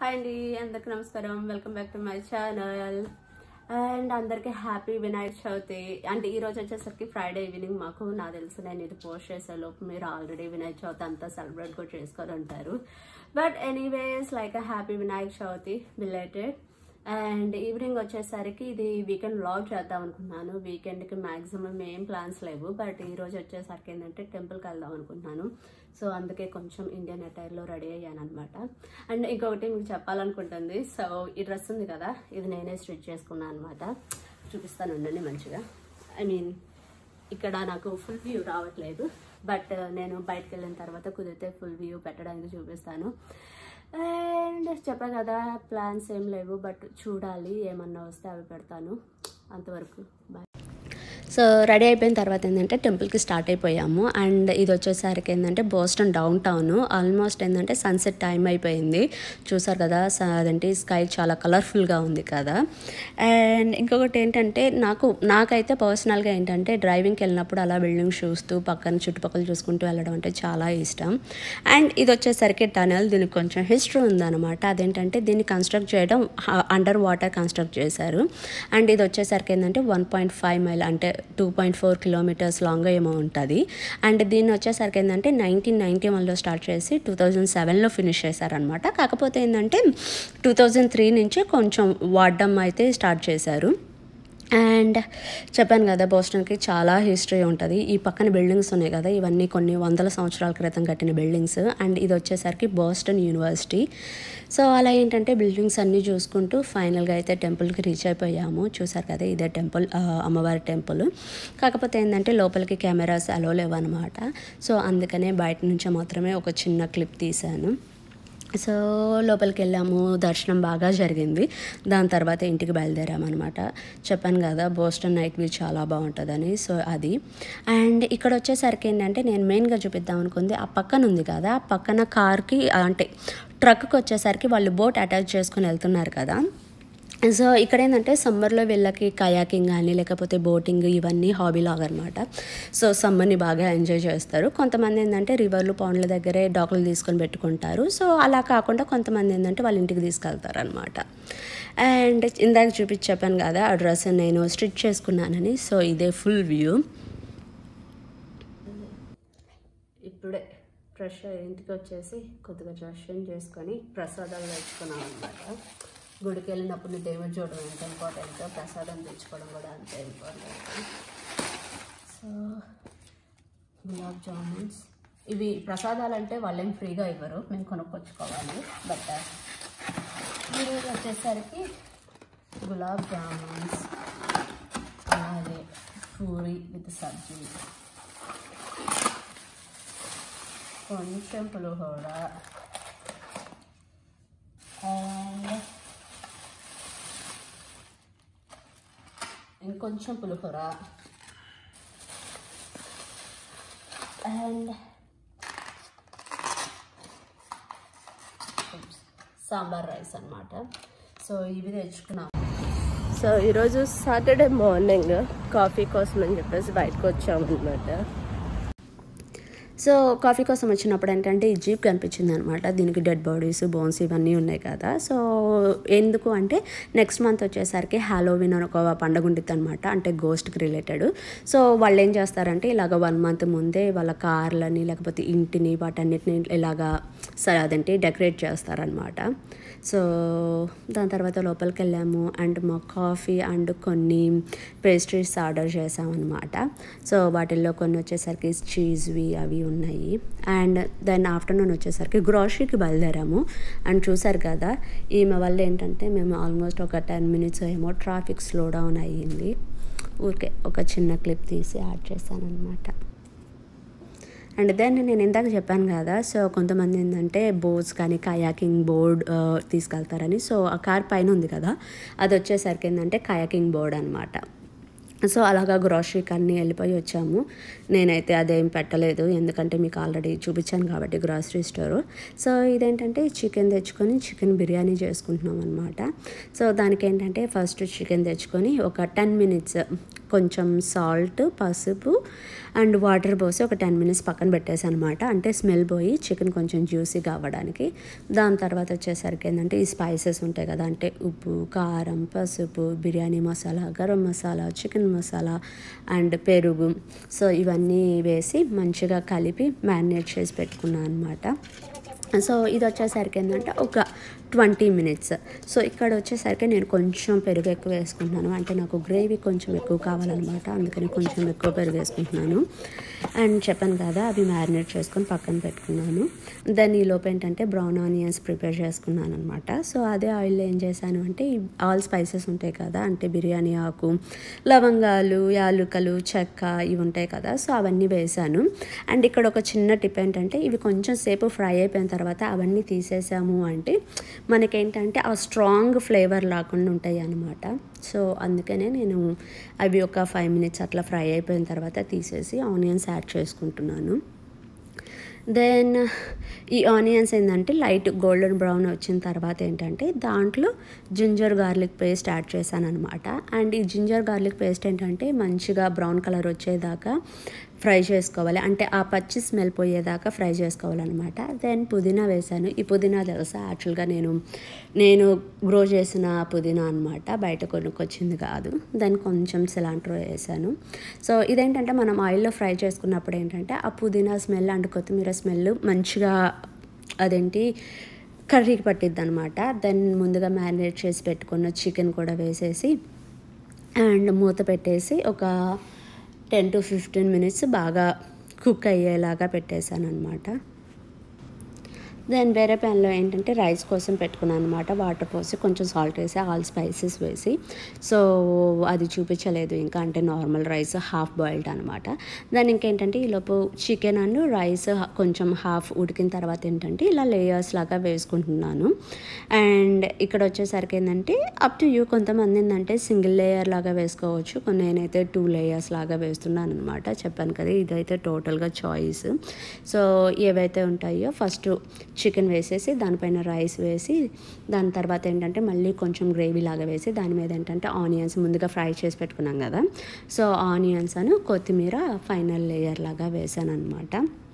hi అండి అందరికి నమస్కారం welcome back to my channel and అందరికీ హ్యాపీ వినాయక చవితి అంటే ఈ రోజు వచ్చేసరికి ఫ్రైడే ఈవినింగ్ మాకు నాకు తెలుసు నేను ఇది పోస్ట్ చేసే లోపు మీరు ఆల్రెడీ వినాయక చవితి అంతా సెలబ్రేట్ కూడా చేసుకొని ఉంటారు but anyways like uh happy Vinayaka Chavithi belated and evening వచ్చేసరికి ఇది వీకెండ్ వ్లాగ్ చేద్దాం అనుకున్నాను వీకెండ్కి మ్యాక్సిమం ఏం ప్లాన్స్ లేవు బట్ ఈ రోజు వచ్చేసరికి ఏంటంటే టెంపుల్కి వెళ్దాం అనుకుంటున్నాను సో అందుకే కొంచెం ఇండియన్ అటైర్లో రెడీ అయ్యాను అనమాట అండ్ ఇంకొకటి మీకు చెప్పాలనుకుంటుంది సో ఈ డ్రెస్ ఉంది కదా ఇది నేనే స్టిచ్ చేసుకున్నాను అనమాట చూపిస్తాను ఉండండి మంచిగా ఐ మీన్ ఇక్కడ నాకు ఫుల్ వ్యూ రావట్లేదు బట్ నేను బయటకు వెళ్ళిన తర్వాత కుదిరితే ఫుల్ వ్యూ పెట్టడానికి చూపిస్తాను అండ్ చెప్పా కదా ప్లాన్స్ ఏం లేవు బట్ చూడాలి ఏమన్నా వస్తే అవి పెడతాను అంతవరకు బాయ్ సో రెడీ అయిపోయిన తర్వాత ఏంటంటే టెంపుల్కి స్టార్ట్ అయిపోయాము అండ్ ఇది వచ్చేసరికి ఏంటంటే బోస్టన్ డౌన్ టౌన్ ఆల్మోస్ట్ ఏంటంటే సన్సెట్ టైం అయిపోయింది చూసారు కదా స- అదేంటి స్కై చాలా కలర్ఫుల్గా ఉంది కదా అండ్ ఇంకొకటి ఏంటంటే నాకు నాకైతే పర్సనల్గా ఏంటంటే డ్రైవింగ్కి వెళ్ళినప్పుడు అలా బిల్డింగ్స్ చూస్తూ పక్కన చుట్టుపక్కల చూసుకుంటూ వెళ్ళడం అంటే చాలా ఇష్టం అండ్ ఇది వచ్చేసరికి టనల్ దీనికి కొంచెం హిస్టరీ ఉందన్నమాట అదేంటంటే దీన్ని కన్స్ట్రక్ట్ చేయడం అండర్ వాటర్ కన్స్ట్రక్ట్ చేశారు అండ్ ఇది వచ్చేసరికి ఏంటంటే వన్ పాయింట్ ఫైవ్ మైల్ అంటే two point four kilometres long ఏమో ఉంటుంది అండ్ దీన్ని వచ్చేసరికి ఏంటంటే నైన్టీన్ నైన్టీ వన్లో స్టార్ట్ చేసి టూ థౌజండ్ సెవెన్లో ఫినిష్ చేశారనమాట కాకపోతే ఏంటంటే టూ థౌజండ్ త్రీ నుంచి కొంచెం వాడడం అయితే స్టార్ట్ చేశారు అండ్ చెప్పాను కదా బోస్టన్కి చాలా హిస్టరీ ఉంటుంది ఈ పక్కన బిల్డింగ్స్ ఉన్నాయి కదా ఇవన్నీ కొన్ని వందల సంవత్సరాల క్రితం కట్టిన బిల్డింగ్స్ అండ్ ఇది వచ్చేసరికి బోస్టన్ యూనివర్సిటీ సో అలా ఏంటంటే బిల్డింగ్స్ అన్నీ చూసుకుంటూ ఫైనల్గా అయితే టెంపుల్కి రీచ్ అయిపోయాము చూసారు కదా ఇదే టెంపుల్ ఆ, అమ్మవారి టెంపుల్ కాకపోతే ఏంటంటే లోపలికి కెమెరాస్ అలో లేవన్నమాట సో అందుకనే బయట నుంచి మాత్రమే ఒక చిన్న క్లిప్ తీశాను సో లోపలికి వెళ్ళాము దర్శనం బాగా జరిగింది దాని తర్వాత ఇంటికి బయలుదేరామన్నమాట చెప్పాను కదా బోస్టన్ నైట్ వ్యూ చాలా బాగుంటుందని సో అది అండ్ ఇక్కడ వచ్చేసరికి ఏంటంటే నేను మెయిన్గా చూపిద్దాం అనుకుంది ఆ పక్కన ఉంది కదా ఆ పక్కన కార్కి అంటే ట్రక్కి వచ్చేసరికి వాళ్ళు బోట్ అటాచ్ చేసుకుని వెళ్తున్నారు కదా సో ఇక్కడ ఏంటంటే సమ్మర్లో వీళ్ళకి కయాకింగ్ కానీ లేకపోతే బోటింగ్ ఇవన్నీ హాబీ లాగా అనమాట సో సమ్మర్ని బాగా ఎంజాయ్ చేస్తారు కొంతమంది ఏంటంటే రివర్లు పౌండ్ల దగ్గరే డాకులు తీసుకొని పెట్టుకుంటారు సో అలా కాకుండా కొంతమంది ఏంటంటే వాళ్ళ ఇంటికి తీసుకెళ్తారు అనమాట అండ్ ఇందాక చూపించి చెప్పాను కదా ఆ డ్రెస్ నేను స్టిచ్ చేసుకున్నానని సో ఇదే ఫుల్ వ్యూ ఇప్పుడే ఫ్రెష్ ఇంటికి వచ్చేసి కొద్దిగా దర్శనం చేసుకొని ప్రసాదాలు తెచ్చుకున్నాం అనమాట గుడికి వెళ్ళినప్పుడు దేవుడు చూడడం ఎంత ఇంపార్టెంట్ ప్రసాదం తెచ్చుకోవడం కూడా అంతే ఇంపార్టెంట్ సో గులాబ్ జామున్స్ ఇవి ప్రసాదాలు అంటే వాళ్ళేం ఫ్రీగా ఇవ్వరు మేము కొనుక్కొచ్చుకోవాలి బట్ ఈరోజు వచ్చేసరికి గులాబ్ జామున్స్ అలాగే పూరి విత్ సబ్జీ కొంచెం పులిహోర అండ్ ఇంకొంచెం పులిహోర అండ్ సాంబార్ రైస్ అన్నమాట సో ఇవి తెచ్చుకున్నాం సో ఈరోజు సాటర్డే మార్నింగ్ కాఫీ కోసం అని చెప్పేసి బయటకు వచ్చామన్నమాట సో కాఫీ కోసం వచ్చినప్పుడు ఏంటంటే ఈ జీప్ కనిపించింది అనమాట దీనికి డెడ్ బాడీస్ బోన్స్ ఇవన్నీ ఉన్నాయి కదా సో ఎందుకు అంటే నెక్స్ట్ మంత్ వచ్చేసరికి హాలోవిన్ అని ఒక పండుగ ఉంటుంది అనమాట అంటే గోస్ట్కి రిలేటెడ్ సో వాళ్ళు ఏం చేస్తారంటే ఇలాగ వన్ మంత్ ముందే వాళ్ళ కార్లని లేకపోతే ఇంటిని వాటన్నిటిని ఇలాగా స- అదేంటి డెకరేట్ చేస్తారనమాట సో దాని తర్వాత లోపలికి వెళ్ళాము అండ్ మా కాఫీ అండ్ కొన్ని పేస్ట్రీస్ ఆర్డర్ చేసామన్నమాట సో వాటిల్లో కొన్ని వచ్చేసరికి చీజ్వి అవి ఉన్నాయి అండ్ దెన్ ఆఫ్టర్నూన్ వచ్చేసరికి గ్రాసరీకి బయలుదేరాము అండ్ చూసారు కదా ఈమె వల్ల ఏంటంటే మేము ఆల్మోస్ట్ ఒక టెన్ మినిట్స్ ఏమో ట్రాఫిక్ స్లో డౌన్ అయ్యింది ఊరికే ఒక చిన్న క్లిప్ తీసి యాడ్ చేశాను అనమాట అండ్ దెన్ నేను ఇందాక చెప్పాను కదా సో కొంతమంది ఏంటంటే బోట్స్ కానీ కయాకింగ్ బోర్డ్ తీసుకెళ్తారని సో ఆ కార్ పైన ఉంది కదా అది వచ్చేసరికి ఏంటంటే కయాకింగ్ బోర్డ్ అనమాట సో అలాగా గ్రాసరీకి అన్నీ వెళ్ళిపోయి వచ్చాము నేనైతే అదేం పెట్టలేదు ఎందుకంటే మీకు ఆల్రెడీ చూపించాను కాబట్టి గ్రాసరీ స్టోర్ సో ఇదేంటంటే చికెన్ తెచ్చుకొని చికెన్ బిర్యానీ చేసుకుంటున్నాం అనమాట సో దానికి ఏంటంటే ఫస్ట్ చికెన్ తెచ్చుకొని ఒక టెన్ మినిట్స్ కొంచెం సాల్ట్ పసుపు అండ్ వాటర్ పోసి ఒక టెన్ మినిట్స్ పక్కన పెట్టేసి అనమాట అంటే స్మెల్ పోయి చికెన్ కొంచెం జ్యూసీగా అవ్వడానికి దాని తర్వాత వచ్చేసరికి ఏంటంటే ఈ స్పైసెస్ ఉంటాయి కదా అంటే ఉప్పు కారం పసుపు బిర్యానీ మసాలా గరం మసాలా చికెన్ మసాలా అండ్ పెరుగు సో ఇవన్నీ వేసి మంచిగా కలిపి మ్యారినేట్ చేసి పెట్టుకున్నాను అనమాట సో ఇది వచ్చేసరికి ఏంటంటే ఒక ట్వంటీ మినిట్స్ సో ఇక్కడ వచ్చేసరికి నేను కొంచెం పెరుగు ఎక్కువ వేసుకుంటున్నాను అంటే నాకు గ్రేవీ కొంచెం ఎక్కువ కావాలన్నమాట అందుకని కొంచెం ఎక్కువ పెరుగు వేసుకుంటున్నాను అండ్ చెప్పాను కదా అవి మ్యారినేట్ చేసుకొని పక్కన పెట్టుకున్నాను దాని ఈ లోపు ఏంటంటే బ్రౌన్ ఆనియన్స్ ప్రిపేర్ చేసుకున్నాను అనమాట సో అదే ఆయిల్లో ఏం చేశాను అంటే ఈ ఆల్ స్పైసెస్ ఉంటాయి కదా అంటే బిర్యానీ ఆకు లవంగాలు యాలుకలు చెక్క ఇవి ఉంటాయి కదా సో అవన్నీ వేసాను అండ్ ఇక్కడ ఒక చిన్న టిప్ ఏంటంటే ఇవి కొంచెం సేపు ఫ్రై అయిపోయిన తర్వాత అవన్నీ తీసేసాము అంటే మనకేంటంటే ఆ స్ట్రాంగ్ ఫ్లేవర్ లేకుండా ఉంటాయి అన్నమాట సో అందుకనే నేను అవి ఒక ఫైవ్ మినిట్స్ అట్లా ఫ్రై అయిపోయిన తర్వాత తీసేసి ఆనియన్స్ యాడ్ చేసుకుంటున్నాను దెన్ ఈ ఆనియన్స్ ఏంటంటే లైట్ గోల్డెన్ బ్రౌన్ వచ్చిన తర్వాత ఏంటంటే దాంట్లో జింజర్ గార్లిక్ పేస్ట్ యాడ్ చేశాను అనమాట అండ్ ఈ జింజర్ గార్లిక్ పేస్ట్ ఏంటంటే మంచిగా బ్రౌన్ కలర్ వచ్చేదాకా ఫ్రై చేసుకోవాలి అంటే ఆ పచ్చి స్మెల్ పోయేదాకా ఫ్రై చేసుకోవాలన్నమాట దెన్ పుదీనా వేసాను ఈ పుదీనా తెలుసా యాక్చువల్గా నేను నేను గ్రో చేసిన పుదీనా అనమాట బయట కొనుక్కొచ్చింది కాదు దెన్ కొంచెం సిలాంట్రో వేసాను సో ఇదేంటంటే మనం ఆయిల్లో ఫ్రై చేసుకున్నప్పుడు ఏంటంటే ఆ పుదీనా స్మెల్ అండ్ కొత్తిమీర స్మెల్ మంచిగా అదేంటి కర్రీకి పట్టిద్ది అనమాట దెన్ ముందుగా మ్యారినేట్ చేసి పెట్టుకున్న చికెన్ కూడా వేసేసి అండ్ మూత పెట్టేసి ఒక టెన్ టు ఫిఫ్టీన్ మినిట్స్ బాగా కుక్ అయ్యేలాగా పెట్టేశాను అనమాట దెన్ వేరే ప్యాన్లో ఏంటంటే రైస్ కోసం పెట్టుకున్నాను అనమాట వాటర్ పోసి కొంచెం సాల్ట్ వేసి ఆల్ స్పైసెస్ వేసి సో అది చూపించలేదు ఇంకా అంటే నార్మల్ రైస్ హాఫ్ బాయిల్డ్ అనమాట దాని ఇంకేంటంటే ఈలోపు చికెన్ అండ్ రైస్ కొంచెం హాఫ్ ఉడికిన తర్వాత ఏంటంటే ఇలా లేయర్స్ లాగా వేసుకుంటున్నాను అండ్ ఇక్కడ వచ్చేసరికి ఏంటంటే అప్ టు యూ కొంతమంది ఏంటంటే సింగిల్ లేయర్ లాగా వేసుకోవచ్చు కొన్ని నేనైతే టూ లేయర్స్ లాగా వేస్తున్నాను అనమాట చెప్పాను కదా ఇదైతే టోటల్గా చాయిస్ సో ఏవైతే ఉంటాయో ఫస్ట్ చికెన్ వేసేసి దానిపైన రైస్ వేసి దాని తర్వాత ఏంటంటే మళ్ళీ కొంచెం గ్రేవీ లాగా వేసి దాని మీద ఏంటంటే ఆనియన్స్ ముందుగా ఫ్రై చేసి పెట్టుకున్నాం కదా సో ఆనియన్స్ అను కొత్తిమీర ఫైనల్ లేయర్ లాగా వేసాను అనమాట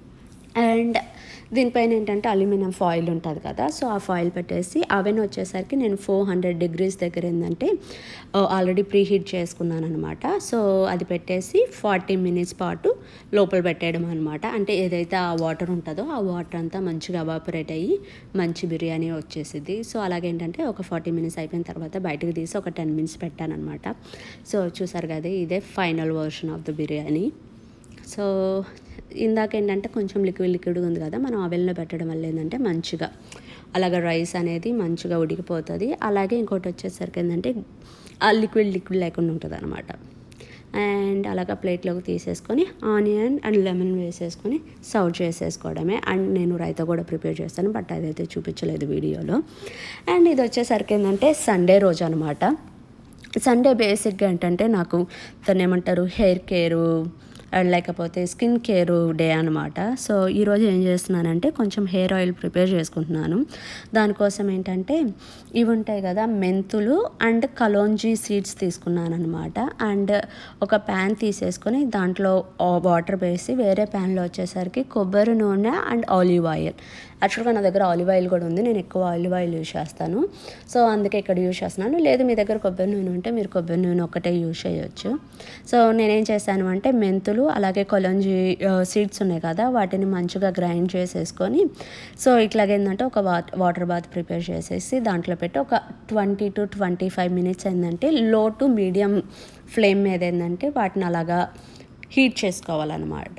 అండ్ దీనిపైన ఏంటంటే అల్యూమినియం ఫాయిల్ ఉంటుంది కదా సో ఆ ఫాయిల్ పెట్టేసి అవెన్ వచ్చేసరికి నేను ఫోర్ హండ్రెడ్ డిగ్రీస్ దగ్గర ఏంటంటే ఆల్రెడీ ప్రీ హీట్ చేసుకున్నాను అనమాట సో అది పెట్టేసి ఫార్టీ మినిట్స్ పాటు లోపల పెట్టేయడం అనమాట అంటే ఏదైతే ఆ వాటర్ ఉంటుందో ఆ వాటర్ అంతా మంచిగా అవాపరేట్ అయ్యి మంచి బిర్యానీ వచ్చేసింది సో అలాగేంటంటే ఒక ఫార్టీ మినిట్స్ అయిపోయిన తర్వాత బయటకు తీసి ఒక టెన్ మినిట్స్ పెట్టాను అనమాట సో చూసారు కదా ఇదే final version of the biryani so ఇందాక ఏంటంటే కొంచెం లిక్విడ్ లిక్విడ్ ఉంది కదా మనం అవెల్లో పెట్టడం వల్ల ఏంటంటే మంచిగా అలాగ రైస్ అనేది మంచిగా ఉడికిపోతుంది అలాగే ఇంకోటి వచ్చేసరికి ఏంటంటే ఆ లిక్విడ్ లిక్విడ్ లేకుండా ఉంటుంది అనమాట అండ్ అలాగ ప్లేట్లోకి తీసేసుకొని ఆనియన్ అండ్ లెమన్ వేసేసుకొని సర్వ్ చేసేసుకోవడమే అండ్ నేను రైతా కూడా ప్రిపేర్ చేస్తాను బట్ అదైతే చూపించలేదు వీడియోలో అండ్ ఇది వచ్చేసరికి ఏంటంటే సండే రోజు అనమాట సండే బేసిక్గా ఏంటంటే నాకు దాన్ని ఏమంటారు హెయిర్ కేరు అండ్ లేకపోతే స్కిన్ కేర్ డే అనమాట సో ఈరోజు ఏం చేస్తున్నానంటే కొంచెం హెయిర్ ఆయిల్ ప్రిపేర్ చేసుకుంటున్నాను దానికోసం ఏంటంటే ఇవి ఉంటాయి కదా మెంతులు అండ్ కలోంజీ సీడ్స్ తీసుకున్నాను అనమాట అండ్ ఒక ప్యాన్ తీసేసుకొని దాంట్లో వాటర్ వేసి వేరే ప్యాన్లో వచ్చేసరికి కొబ్బరి నూనె అండ్ ఆలివ్ ఆయిల్ యాక్చువల్గా నా దగ్గర ఆలివ్ ఆయిల్ కూడా ఉంది నేను ఎక్కువ ఆలివ్ ఆయిల్ యూజ్ చేస్తాను సో అందుకే ఇక్కడ యూజ్ చేస్తున్నాను లేదు మీ దగ్గర కొబ్బరి నూనె ఉంటే మీరు కొబ్బరి నూనె ఒకటే యూజ్ చేయొచ్చు సో నేనేం చేశాను అంటే మెంతులు అలాగే కొలంజీ సీడ్స్ ఉన్నాయి కదా వాటిని మంచిగా గ్రైండ్ చేసేసుకొని సో ఇట్లాగేందంటే ఒక వాటర్ బాత్ ప్రిపేర్ చేసేసి దాంట్లో పెట్టి ఒక twenty to twenty five minutes ఏంటంటే లో టు మీడియం ఫ్లేమ్ మీద ఏంటంటే వాటిని అలాగా హీట్ చేసుకోవాలన్నమాట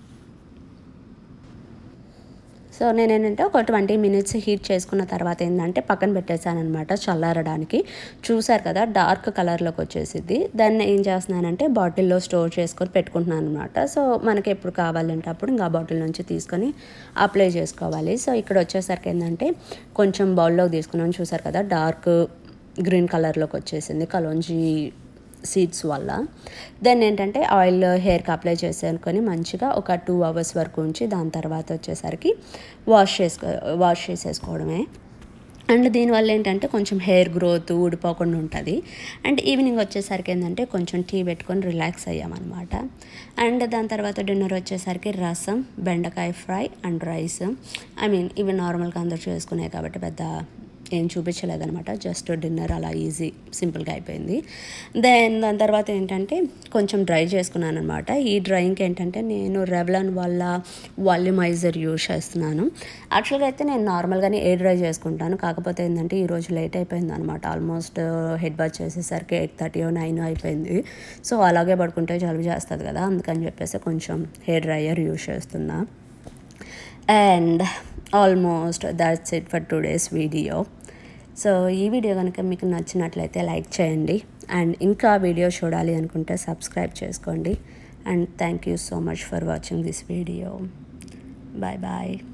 సో నేను ఏంటంటే ఒక ట్వంటీ మినిట్స్ హీట్ చేసుకున్న తర్వాత ఏంటంటే పక్కన పెట్టేశాను అనమాట చల్లారడానికి చూసారు కదా డార్క్ కలర్లోకి వచ్చేసింది దాన్ని ఏం చేస్తున్నానంటే బాటిల్లో స్టోర్ చేసుకొని పెట్టుకుంటున్నాను అనమాట సో మనకి ఎప్పుడు కావాలంటే అప్పుడు ఇంకా బాటిల్ నుంచి తీసుకొని అప్లై చేసుకోవాలి సో ఇక్కడ వచ్చేసరికి ఏంటంటే కొంచెం బౌల్లోకి తీసుకున్నాను చూసారు కదా డార్క్ గ్రీన్ కలర్లోకి వచ్చేసింది కలోంజీ సీడ్స్ వల్ల దెన్ ఏంటంటే ఆయిల్ హెయిర్కి అప్లై చేసేసుకొని మంచిగా ఒక టూ అవర్స్ వరకు ఉంచి దాని తర్వాత వచ్చేసరికి వాష్ చేసుకో వాష్ చేసేసుకోవడమే అండ్ దీనివల్ల ఏంటంటే కొంచెం హెయిర్ గ్రోత్ ఊడిపోకుండా ఉంటుంది అండ్ ఈవినింగ్ వచ్చేసరికి ఏంటంటే కొంచెం టీ పెట్టుకొని రిలాక్స్ అయ్యామన్నమాట అండ్ దాని తర్వాత డిన్నర్ వచ్చేసరికి రసం బెండకాయ fry and rice I mean ఇవి నార్మల్గా అందరూ చేసుకునే కాబట్టి పెద్ద ఏం చూపించలేదనమాట జస్ట్ డిన్నర్ అలా ఈజీ సింపుల్గా అయిపోయింది దెన్ దాని తర్వాత ఏంటంటే కొంచెం డ్రై చేసుకున్నాను అనమాట ఈ డ్రైయింగ్కి ఏంటంటే నేను రెవలన్ వల్ల వాల్యూమైజర్ యూజ్ చేస్తున్నాను యాక్చువల్గా అయితే నేను నార్మల్గానే ఏ డ్రై చేసుకుంటాను కాకపోతే ఏంటంటే ఈరోజు లేట్ అయిపోయింది అనమాట ఆల్మోస్ట్ హెడ్ బాత్ చేసేసరికి ఎయిట్ థర్టీ నైన్ అయిపోయింది సో అలాగే పడుకుంటే జలుబు చేస్తుంది కదా అందుకని చెప్పేసి కొంచెం హెయిర్ డ్రైయర్ యూజ్ చేస్తున్నా and almost that's it for today's video so ఈ వీడియో కనుక మీకు నచ్చినట్లయితే లైక్ చేయండి అండ్ ఇంకా వీడియో చూడాలి అనుకుంటే సబ్స్క్రైబ్ చేసుకోండి and thank you so much for watching this video bye bye